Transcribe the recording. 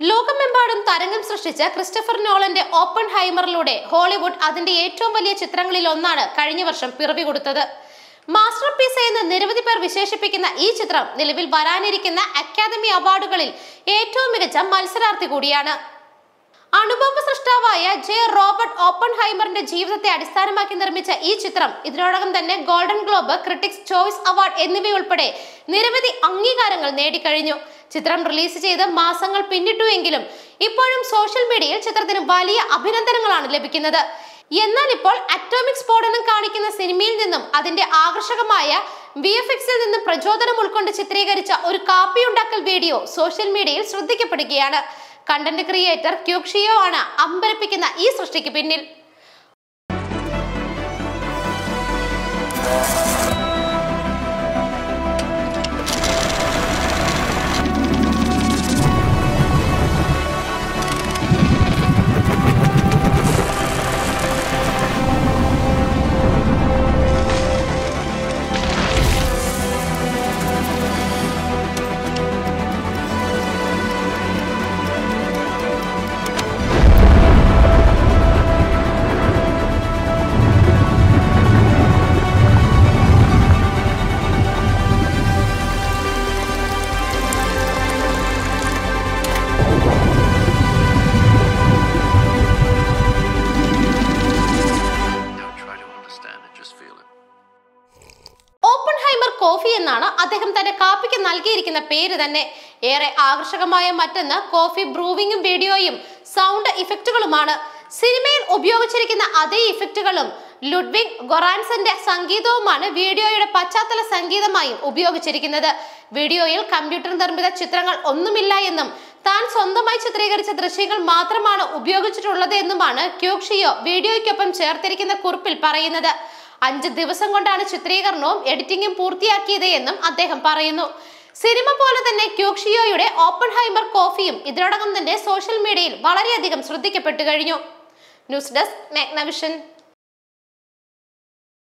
ലോകമെമ്പാടും തരംഗം സൃഷ്ടിച്ച ക്രിസ്റ്റഫർ നോളന്റെ ഓപ്പൺ ഹൈമറിലൂടെ ഹോളിവുഡ് അതിന്റെ ഏറ്റവും വലിയ ചിത്രങ്ങളിൽ ഒന്നാണ് കഴിഞ്ഞ വർഷം പിറവി കൊടുത്തത് മാസ്റ്റർ പീസ് എന്ന് നിരവധി പേർ വിശേഷിപ്പിക്കുന്ന ഈ ചിത്രം നിലവിൽ വരാനിരിക്കുന്ന അക്കാദമി അവാർഡുകളിൽ ഏറ്റവും മികച്ച മത്സരാർത്ഥി കൂടിയാണ് അണുബോംബ് സൃഷ്ടാവായ ജെ റോബർട്ട് ഓപ്പൺ ഹൈമറിന്റെ ജീവിതത്തെ അടിസ്ഥാനമാക്കി നിർമ്മിച്ച ഈ ചിത്രം ഇതിനോടകം തന്നെ Golden Globe Critics Choice award എന്നിവയുൾപ്പെടെ നിരവധി അംഗീകാരങ്ങൾ നേടിക്കഴിഞ്ഞു ചിത്രം റിലീസ് ചെയ്ത് മാസങ്ങൾ പിന്നിട്ടുവെങ്കിലും ഇപ്പോഴും സോഷ്യൽ മീഡിയയിൽ ചിത്രത്തിന് വലിയ അഭിനന്ദനങ്ങളാണ് ലഭിക്കുന്നത് എന്നാൽ ഇപ്പോൾ അറ്റോമിക് സ്ഫോടനം കാണിക്കുന്ന സിനിമയിൽ നിന്നും അതിന്റെ ആകർഷകമായ വി എഫ് എക്സിൽ നിന്നും പ്രചോദനം ഉൾക്കൊണ്ട് ചിത്രീകരിച്ച ഒരു കാപ്പിയുണ്ടാക്കൽ വീഡിയോ സോഷ്യൽ മീഡിയയിൽ ശ്രദ്ധിക്കപ്പെടുകയാണ് കണ്ടന്റ് ക്രിയേറ്റർ ക്യൂക്ഷിയോ ആണ് അമ്പരപ്പിക്കുന്ന ഈ സൃഷ്ടിക്ക് പിന്നിൽ Don't try to understand it, just feel it. Oppenheimer coffee എന്നാണ് അദ്ദേഹം തന്റെ കാപ്പിക്ക് നൽകിയിരിക്കുന്ന പേര് തന്നെ ഏറെ ആകർഷകമായ മറ്റൊന്ന് കോഫി ബ്രൂവിംഗും വീഡിയോയും സൗണ്ട് ഇഫക്റ്റുകളുമാണ് സിനിമയിൽ ഉപയോഗിച്ചിരിക്കുന്ന അതേ ഇഫക്റ്റുകളും ലുഡ്വിഗ് ഗൊറാൻസന്റെ സംഗീതവുമാണ് വീഡിയോയുടെ പശ്ചാത്തല സംഗീതമായും ഉപയോഗിച്ചിരിക്കുന്നത് വീഡിയോയിൽ കമ്പ്യൂട്ടർ നിർമ്മിത ചിത്രങ്ങൾ ഒന്നുമില്ല എന്നും താൻ സ്വന്തമായി ചിത്രീകരിച്ച ദൃശ്യങ്ങൾ മാത്രമാണ് ഉപയോഗിച്ചിട്ടുള്ളത് എന്നുമാണ് ക്യൂക്ഷിയോ വീഡിയോയ്ക്കൊപ്പം ചേർത്തിരിക്കുന്ന കുറിപ്പിൽ പറയുന്നത് അഞ്ച് ദിവസം കൊണ്ടാണ് ചിത്രീകരണവും എഡിറ്റിംഗും പൂർത്തിയാക്കിയത് എന്നും അദ്ദേഹം പറയുന്നു സിനിമ പോലെ തന്നെ ക്യൂക്ഷിയോയുടെ ഓപ്പൺ ഹൈമർ കോഫിയും ഇതിനോടകം തന്നെ സോഷ്യൽ മീഡിയയിൽ വളരെയധികം ശ്രദ്ധിക്കപ്പെട്ടു കഴിഞ്ഞു ന്യൂസ് ഡെസ്ക് മെഗ്നവിഷൻ